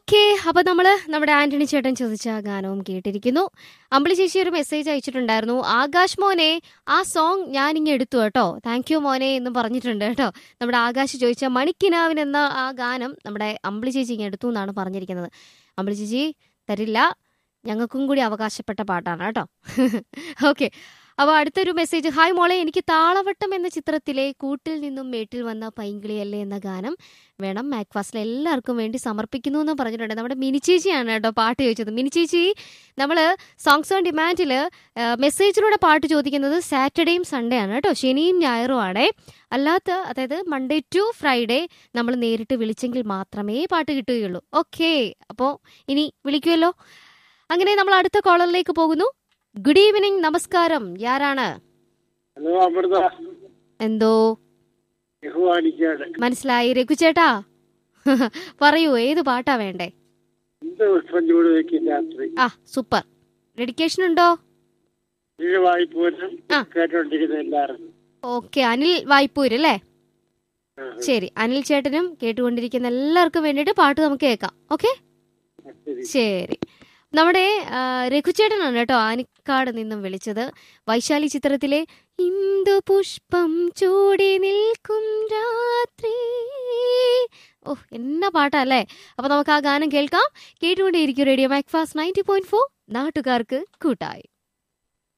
Okay അപ്പൊ നമ്മള് നമ്മുടെ ആന്റണി ചേട്ടൻ ചോദിച്ച ആ ഗാനവും കേട്ടിരിക്കുന്നു അമ്പിളി ചേച്ചി ഒരു മെസ്സേജ് അയച്ചിട്ടുണ്ടായിരുന്നു ആകാശ് മോനെ ആ സോങ് ഞാൻ ഇങ്ങ് എടുത്തു കേട്ടോ താങ്ക് യു മോനെ എന്ന് പറഞ്ഞിട്ടുണ്ട് കേട്ടോ നമ്മുടെ ആകാശ് ചോദിച്ച മണിക്കിനാവിൻ എന്ന ആ ഗാനം നമ്മുടെ അമ്പിളി ചേച്ചി ഇങ്ങ് എടുത്തു എന്നാണ് പറഞ്ഞിരിക്കുന്നത് അമ്പിളി ചേച്ചി തരില്ല ഞങ്ങൾക്കും കൂടി അവകാശപ്പെട്ട പാട്ടാണ് കേട്ടോ ഓക്കെ അപ്പോൾ അടുത്തൊരു മെസ്സേജ് ഹായ് മോളെ എനിക്ക് താളവട്ടം എന്ന ചിത്രത്തിലെ കൂട്ടിൽ നിന്നും മേട്ടിൽ വന്ന പൈങ്കിളിയല്ലേ എന്ന ഗാനം വേണം മാക്ഫാസ്റ്റിൽ എല്ലാവർക്കും വേണ്ടി സമർപ്പിക്കുന്നു എന്ന് പറഞ്ഞിട്ടുണ്ട് നമ്മുടെ മിനി ചേച്ചിയാണ് കേട്ടോ പാട്ട് ചോദിച്ചത് മിനി ചേച്ചി നമ്മൾ സോങ്സ് ഓൺ ഡിമാൻഡിൽ മെസ്സേജിലൂടെ പാട്ട് ചോദിക്കുന്നത് സാറ്റർഡേയും സൺഡേ ആണ് കേട്ടോ ശനിയും ഞായറും ആണേ അല്ലാത്ത അതായത് മൺഡേ ടു ഫ്രൈഡേ നമ്മൾ നേരിട്ട് വിളിച്ചെങ്കിൽ മാത്രമേ പാട്ട് കിട്ടുകയുള്ളൂ ഓക്കെ അപ്പോൾ ഇനി വിളിക്കുമല്ലോ അങ്ങനെ നമ്മൾ അടുത്ത കോളറിലേക്ക് പോകുന്നു ഗുഡ് ഈവനിങ് നമസ്കാരം യാരാണ് ഹലോ അമൃത എന്തോ യഹുവാനിക്കാട് മനസ്സിലായി രഘുചേട്ടാ പറയൂ ഏത് പാട്ടാ വേണ്ടേ എന്ത് പുഷ്പം ചൂട് വയ്ക്കും രാത്രി ആ സൂപ്പർ ഡെഡിക്കേഷൻ ഉണ്ടോ ഇത് വായ്പോലും ആ. കേട്ടോണ്ടിരിക്കുന്ന എല്ലാവരും ഓക്കെ അനിൽ വായ്പൂര് അല്ലേ ആ, ശരി അനിൽ ചേട്ടനും കേട്ടുകൊണ്ടിരിക്കുന്ന എല്ലാവർക്കും വേണ്ടിയിട്ട് പാട്ട് നമുക്ക് കേൾക്കാം ഓക്കെ ശരി ശരി നമ്മുടെ ആ, രഘുചേട്ടനാണ് കേട്ടോ ആനിക്കാട് നിന്നും വിളിച്ചത് വൈശാലി ചിത്രത്തിലെ ഇന്ദു പുഷ്പം ചൂടി നിൽക്കും രാത്രി ഓ എന്നാ പാട്ടാ അല്ലേ അപ്പൊ നമുക്ക് ആ ഗാനം കേൾക്കാം കേട്ടുകൊണ്ടേയിരിക്കും radio Macfast ninety point four നാട്ടുകാർക്ക് കൂട്ടായി